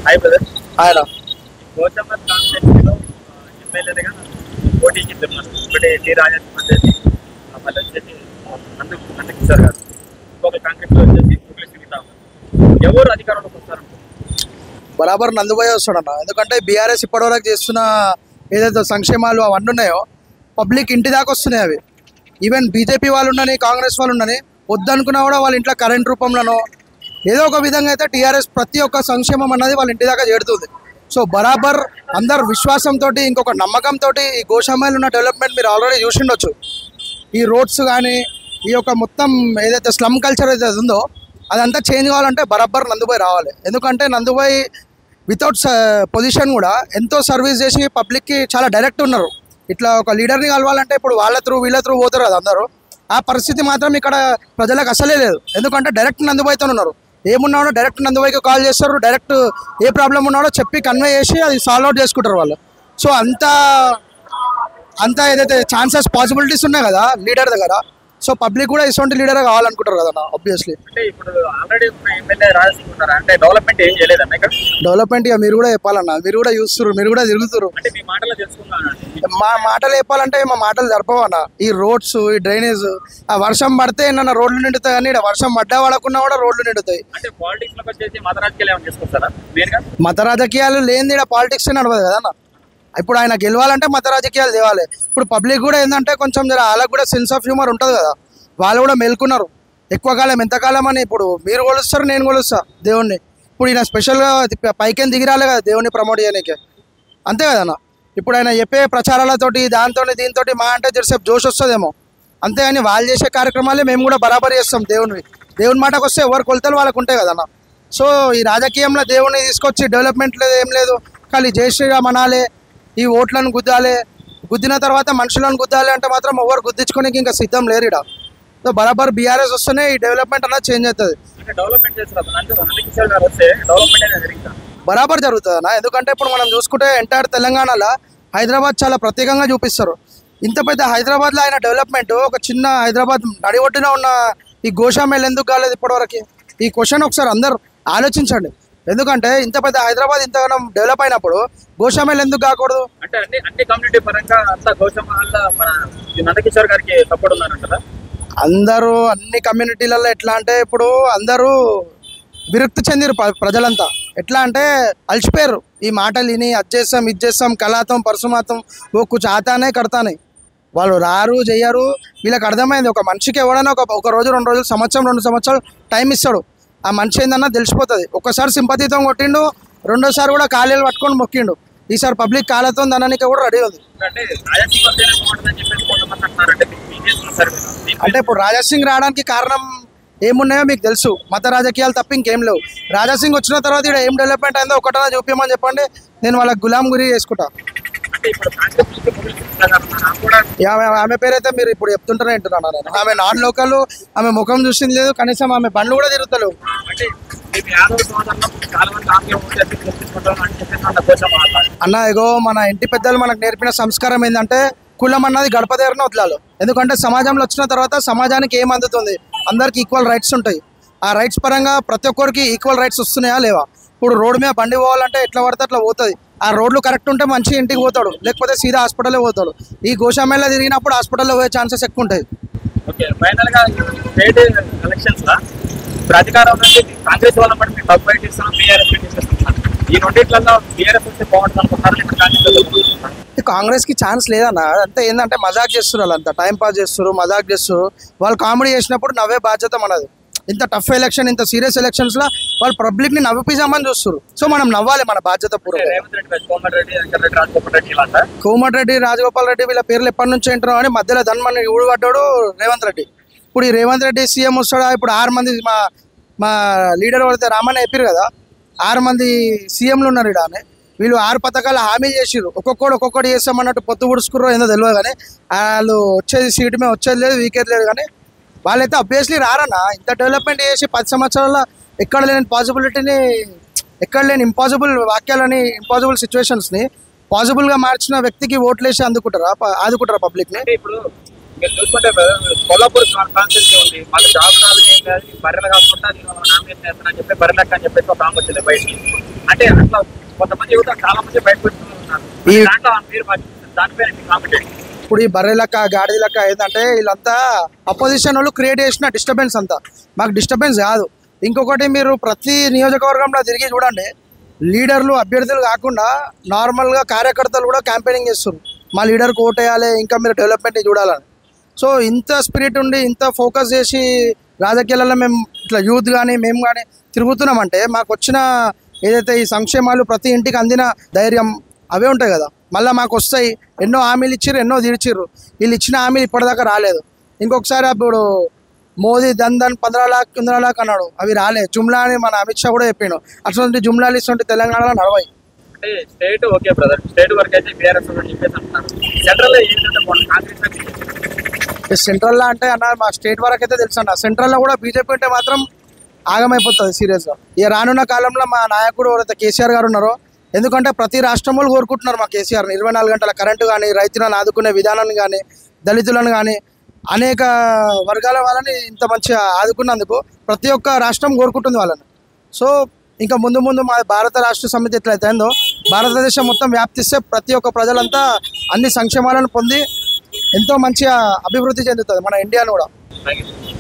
Hi brother ఆయన గౌతమర్ కాన్స్టిట్యూన్సీలో ఎమ్మెల్యేలుగా పోటీకి ఇద్దరున్నారు ఒకటి టి రాజేష్ వచ్చేసి ఆ, మళ్ళీ వచ్చేసి నంద నందకిషోర్ గారు ఇంకొక కాంగ్రెస్ వచ్చేసి ముగ్గులు సునీత ఎవరు అధికారంలోకి వస్తారు బరాబర్ నందుబాయ్ వస్తాడన్న ఎందుకంటే బీఆర్ఎస్ ఇప్పటివరకు చేస్తున్న ఏదైతే సంక్షేమాలు అవన్నీ ఉన్నాయో పబ్లిక్ ఇంటి దాకా వస్తున్నాయి అవి ఈవెన్ బీజేపీ వాళ్ళు ఉండని కాంగ్రెస్ వాళ్ళు ఉండని వద్దనుకున్నా కూడా వాళ్ళ ఇంట్లో కరెంట్ రూపంలోనో ఏదో ఒక విధంగా అయితే టీఆర్ఎస్ ప్రతి ఒక్క సంక్షేమం అన్నది వాళ్ళ ఇంటి దాకా చేరుతుంది సో బరాబర్ అందరు విశ్వాసంతో ఇంకొక నమ్మకంతో ఈ గోషామాయిలు ఉన్న డెవలప్మెంట్ మీరు ఆల్రెడీ చూసిండొచ్చు ఈ రోడ్స్ కానీ ఈ యొక్క మొత్తం ఏదైతే స్లమ్ కల్చర్ ఏదైతే ఉందో అదంతా చేంజ్ కావాలంటే బరాబర్ నందుబాయ్ రావాలి ఎందుకంటే నందుబాయ్ వితౌట్ పొజిషన్ కూడా ఎంతో సర్వీస్ చేసి పబ్లిక్కి చాలా డైరెక్ట్ ఉన్నారు ఇట్లా ఒక లీడర్ని కలవాలంటే ఇప్పుడు వాళ్ళ త్రూ వీళ్ళ త్రూ పోతారు కదా అందరూ ఆ పరిస్థితి మాత్రం ఇక్కడ ప్రజలకు అసలే లేదు ఎందుకంటే డైరెక్ట్ నందుబాయ్తో ఉన్నారు ఏమున్నాడో డైరెక్ట్ నందుబాయ్కి కాల్ చేస్తారు డైరెక్ట్ ఏ ప్రాబ్లం ఉన్నాడో చెప్పి కన్వే చేసి అది సాల్వ్ అవుట్ చేసుకుంటారు వాళ్ళు సో అంత అంతా ఏదైతే ఛాన్సెస్ పాసిబిలిటీస్ ఉన్నాయి కదా లీడర్ దగ్గర సో పబ్లిక్ కూడా ఇటువంటి లీడర్ కావాలనుకుంటారు కదా ఆబ్వియస్లీ అంటే ఇప్పుడు ఆల్రెడీ ఉన్న ఎమ్మెల్యే రాజసింగ్ ఉన్నారు అంటే డెవలప్మెంట్ ఏం చేయలేదన్న ఇక్కడ డెవలప్మెంట్ ఇక మీరు కూడా చెప్పాలన్న మీరు కూడా చూస్తున్నారు మీరు కూడా తిరుగుతున్నారు అంటే మీ మాటలో తెలుసుకున్నాను మా మాటలు చెప్పాలంటే మా మాటలు జరపవన్న ఈ రోడ్స్ ఈ డ్రైనేజ్ ఆ వర్షం పడితే నన్ను రోడ్లు నిండుతాయి కానీ ఈడ వర్షం పడ్డా పడకున్నా కూడా రోడ్లు నిండుతాయి అంటే పాలిటిక్స్ లోకి వచ్చేసి మత రాజకీయాలు ఏమైనా చేసుకొస్తారా మెయిన్గా మత రాజకీయాలు లేనిది ఇక్కడ పాలిటిక్స్ నడవదు కదా అన్న ఇప్పుడు ఆయన గెలవాలంటే మత రాజకీయాలు తేవాలి ఇప్పుడు పబ్లిక్ కూడా ఏంటంటే కొంచెం జర వాళ్ళకి కూడా సెన్స్ ఆఫ్ హ్యూమర్ ఉంటుంది కదా వాళ్ళు కూడా మేల్కున్నారు ఎక్కువ కాలం ఎంతకాలం అని ఇప్పుడు మీరు కొలుస్తారు నేను కొలుస్తా దేవుణ్ణి ఇప్పుడు ఈయన స్పెషల్గా పైకేం దిగిరాలే కదా దేవుణ్ణి ప్రమోట్ చేయడానికి అంతే కదన్న ఇప్పుడు ఆయన చెప్పే ప్రచారాలతోటి దాంతో దీంతో మా అంటే జరసేపు జోష్ వస్తుందేమో అంతేగాని వాళ్ళు చేసే కార్యక్రమాలే మేము కూడా బరాబర్ చేస్తాం దేవుని దేవుని మాటకు వస్తే ఎవరు కొలతలు వాళ్ళకు ఉంటాయి కదన్న సో ఈ రాజకీయంలో దేవుని తీసుకొచ్చి డెవలప్మెంట్ లేదు ఏం లేదు కానీ జై శ్రీరామ్ అనాలి ఈ ఓట్లను గుద్దాలి గుద్దిన తర్వాత మనుషులను గుద్దాలి అంటే మాత్రం ఎవరు గుద్దించుకోనికి ఇంకా సిద్ధం లేరు ఇక్కడ సో బరాబర్ బీఆర్ఎస్ వస్తేనే ఈ డెవలప్మెంట్ అన్నది చేంజ్ అవుతుంది అంటే డెవలప్మెంట్ చేస్తారు అంటే నందకిషోర్ గారు వస్తే డెవలప్మెంట్ అనేది జరుగుతుంది బరాబర్ జరుగుతుంది అన్న ఎందుకంటే ఇప్పుడు మనం చూసుకుంటే ఎంటైర్ తెలంగాణలో హైదరాబాద్ చాలా ప్రత్యేకంగా చూపిస్తారు ఇంత పెద్ద హైదరాబాద్లో ఆయన డెవలప్మెంట్ ఒక చిన్న హైదరాబాద్ నడిఒడ్డున ఉన్న ఈ గోషామేల్ ఎందుకు కాలేదు ఇప్పటివరకు ఈ క్వశ్చన్ ఒకసారి అందరు ఆలోచించండి ఎందుకంటే ఇంత పెద్ద హైదరాబాద్ ఇంతగానం డెవలప్ అయినప్పుడు గోషామేల్ ఎందుకు కాకూడదు అంటే అన్ని అన్ని కమ్యూనిటీ పరంగా అంతా గౌతమ్ వల్ల మన ఈ నందకిషోర్ గారికి సపోర్ట్ ఉన్నారంటారా అందరూ అన్ని కమ్యూనిటీలలో ఎట్లా అంటే ఇప్పుడు అందరూ విరక్తి చెందిరు ప్ర- ప్రజలంతా ఎట్లా అంటే అలసిపోయారు ఈ మాటలు విని అది చేస్తాం ఇది చేస్తాం కళాతం పరసుమాతం ఓ కుచ్ ఆతానే కడతానే వాళ్ళు రారు చెయ్యరు వీళ్ళకి అర్థమైంది ఒక మనిషికి ఎవడైనా ఒక ఒక రోజు రెండు రోజులు సంవత్సరం రెండు సంవత్సరాలు టైం ఇస్తాడు ఆ మనిషి ఏందన్నా తెలిసిపోతుంది ఒక్కసారి సింపతితో కొట్టిండు రెండోసారి కూడా కాలేలు పట్టుకొని మొక్కిండు ఈసారి పబ్లిక్ కాళ్ళతో దనానికి కూడా రెడీ ఉంది అంటే రాజకీయ వస్తేనే బాగుంటుందని చెప్పేసి కొంతమంది అంటున్నారు అంటే మీకు మీకు చేస్తున్న సర్వే అంటే ఇప్పుడు రాజాసింగ్ రావడానికి కారణం ఏమున్నాయో మీకు తెలుసు మత రాజకీయాలు తప్ప ఇంకేం లేవు రాజాసింగ్ వచ్చిన తర్వాత ఇక్కడ ఏం డెవలప్మెంట్ అయిందో ఒకటనా చూపించమని చెప్పండి నేను వాళ్ళకి గులాం గురి చేసుకుంటా అంటే ఇప్పుడు కాంగ్రెస్ నుంచి మొదలు పెడతారు అంటున్నారు. ఆమె కూడా ఇక ఆమె ఆమె పేరైతే మీరు ఇప్పుడు చెప్తుంటేనే వింటున్నాను నేను ఆమె నాన్ లోకల్ ఆమె ముఖం చూసింది లేదు కనీసం ఆమె బండ్లు కూడా తిరుగుతలేవు అంటే మీకు యాదవ సమాజంలో చాలా మంది ఆమె ఓటేసి గెలిపించుకుంటాం అని చెప్పేసి అంత కోసం మాట్లాడారు అన్న ఇగో మన ఇంటి పెద్దలు మనకు నేర్పిన సంస్కారం ఏంటంటే కులం అన్నది గడప దగ్గరనే వదలాలి ఎందుకంటే సమాజంలో వచ్చిన తర్వాత సమాజానికి ఏం అందుతుంది అందరికి ఈక్వల్ రైట్స్ ఉంటాయి ఆ రైట్స్ పరంగా ప్రతి ఒక్కరికి ఈక్వల్ రైట్స్ వస్తున్నాయా లేవా ఇప్పుడు రోడ్డు మీద బండి పోవాలంటే ఎట్లా పడితే అట్లా పోతుంది ఆ రోడ్లు కరెక్ట్ ఉంటే మంచి ఇంటికి పోతాడు లేకపోతే సీదా హాస్పిటల్లో పోతాడు ఈ గోషామేళ తిరిగినప్పుడు హాస్పిటల్లో పోయే ఛాన్సెస్ ఎక్కువ ఉంటాయి ఓకే ఫైనల్ గా స్టేట్ ఎలక్షన్స్ లా ఇప్పుడు అధికారం నుంచి కాంగ్రెస్ వాళ్ళ పడి మేము డబ్బు బయట ఇస్తున్నాం బీఆర్ఎస్ బయట ఇస్తున్నాం ఈ రెండింటిలో బీఆర్ఎస్ వస్తే బాగుంటుంది అనుకుంటున్నారు లేకపోతే కాంగ్రెస్ వస్తే బాగుంటుంది అనుకుంటున్నారా? ఈ కాంగ్రెస్కి ఛాన్స్ లేదన్న అంతే ఏంటంటే మజాక్ చేస్తున్నారు వాళ్ళంతా టైం పాస్ చేస్తారు మజాక్ చేస్తారు వాళ్ళు కామెడీ చేసినప్పుడు నవ్వే బాధ్యత మనది ఇంత టఫ్ ఎలక్షన్ ఇంత సీరియస్ ఎలక్షన్స్లో వాళ్ళు పబ్లిక్ని నవ్విపిజామని చూస్తారు సో మనం నవ్వాలి మన బాధ్యత అంటే పూర్వం రేవంత్ రెడ్డి కోమటి రెడ్డి వెంకట రెడ్డి రాజగోపాల్ రెడ్డి ఇలా అంటారు కోమటి రెడ్డి రాజగోపాల్ రెడ్డి వీళ్ళ పేర్లు ఎప్పటి నుంచి వింటున్నాం అని మధ్యలో ధన్మని ఊడిపడ్డాడు రేవంత్ రెడ్డి ఇప్పుడు ఈ రేవంత్ రెడ్డి సీఎం వస్తాడా ఇప్పుడు ఆరు మంది మా మా లీడర్ పడితే రామన్న చెప్పారు కదా ఆరు మంది సీఎంలు ఉన్నారు ఇక్కడ అని వీళ్ళు ఆరు పథకాలు హామీ చేసిర్రు ఒక్కొక్కడు ఒక్కొక్కటి చేస్తామన్నట్టు పొత్తు పుడుచుకుర్రో ఏందో తెలియదు కానీ వాళ్ళు వచ్చేది సీటు మీద వచ్చేది లేదు వీకేది లేదు కానీ వాళ్ళైతే అబ్వియస్లీ రారన్న ఇంత డెవలప్మెంట్ చేసి పది సంవత్సరాల ఎక్కడ లేని పాసిబిలిటీని ఎక్కడ లేని ఇంపాసిబుల్ వాక్యాలని ఇంపాసిబుల్ సిచ్యువేషన్స్ని పాసిబుల్గా మార్చిన వ్యక్తికి ఓట్లేసి అందుకుంటారా ప- ఆదుకుంటారా పబ్లిక్ని అంటే ఇప్పుడు మీరు చూసుకుంటే brother, కొల్లాపూర్ కాన్స్టిట్యూన్సీ ఉంది మాకు జాబ్ రాదు ఏం కాదు ఈ బర్రెలు కాకుండా నేను నామినేషన్ చేస్తానని చెప్పి బర్రెలక్క అని చెప్పేసి ఒక ఆమె వచ్చింది బయటికి అంటే అట్లా కొంతమంది యువత చాలా మంది బయట పెట్టుకుని ఉన్నారు ఈ- దాంట్లో ఆమె పేరు మార్చింది దానిపైన మీ కామెంట్ ఇప్పుడు ఈ బర్రె లెక్క గాడిద లెక్క ఏంటంటే వీళ్ళంతా అపోజిషన్ వాళ్ళు క్రియేట్ చేసిన డిస్టర్బెన్స్ అంతా మాకు డిస్టర్బెన్స్ కాదు ఇంకొకటి మీరు ప్రతి నియోజకవర్గంలో తిరిగి చూడండి లీడర్లు అభ్యర్థులు కాకుండా నార్మల్గా కార్యకర్తలు కూడా క్యాంపెయినింగ్ చేస్తారు మా లీడర్కి ఓటేయాలి ఇంకా మీరు డెవలప్మెంట్ చూడాలని సో ఇంత స్పిరిట్ ఉండి ఇంత ఫోకస్ చేసి రాజకీయాలలో మేము ఇట్లా యూత్ కానీ మేము కానీ తిరుగుతున్నామంటే మాకు వచ్చిన ఏదైతే ఈ సంక్షేమాలు ప్రతి ఇంటికి అందిన ధైర్యం అవే ఉంటాయి కదా మళ్ళీ మాకు వస్తాయి ఎన్నో హామీలు ఇచ్చిర్రు ఎన్నో తీర్చిర్రు వీళ్ళు ఇచ్చిన హామీలు ఇప్పటిదాకా రాలేదు ఇంకొకసారి అప్పుడు మోదీ దన్ దన్ పంద్రా లాక్ పంద్రా లాక్ అన్నాడు అవి రాలేదు జుమ్లా అని మన అమిత్ షా కూడా చెప్పిండు అటువంటి జుమ్లాలు ఇస్తుంటే తెలంగాణలో నడవాయి అంటే స్టేట్ ఓకే బ్రదర్ స్టేట్ వరకు అయితే బీఆర్ఎస్ అని చెప్పేసి అంటున్నారు సెంట్రల్ లో ఏంటంటే మొన్న కాంగ్రెస్ వచ్చి సెంట్రల్లో అంటే అన్న మా స్టేట్ వరకు అయితే తెలుసు అన్న సెంట్రల్లో కూడా బీజేపీ ఉంటే మాత్రం ఆగమైపోతుంది సీరియస్గా ఇక రానున్న కాలంలో మా నాయకుడు ఎవరైతే కేసీఆర్ గారు ఉన్నారో ఎందుకంటే ప్రతి రాష్ట్రం వాళ్ళు కోరుకుంటున్నారు మా కేసీఆర్ని ఇరవై నాలుగు గంటల కరెంటు కానీ రైతులను ఆదుకునే విధానాన్ని కానీ దళితులను కానీ అనేక వర్గాల వాళ్ళని ఇంత మంచిగా ఆదుకున్నందుకు ప్రతి ఒక్క రాష్ట్రం కోరుకుంటుంది వాళ్ళని సో ఇంకా ముందు ముందు మా భారత రాష్ట్ర సమితి ఎట్లయితే అయిందో భారతదేశం మొత్తం వ్యాప్తిస్తే ప్రతి ఒక్క ప్రజలంతా అన్ని సంక్షేమాలను పొంది ఎంతో మంచిగా అభివృద్ధి చెందుతుంది మన ఇండియాను కూడా థ్యాంక్ యూ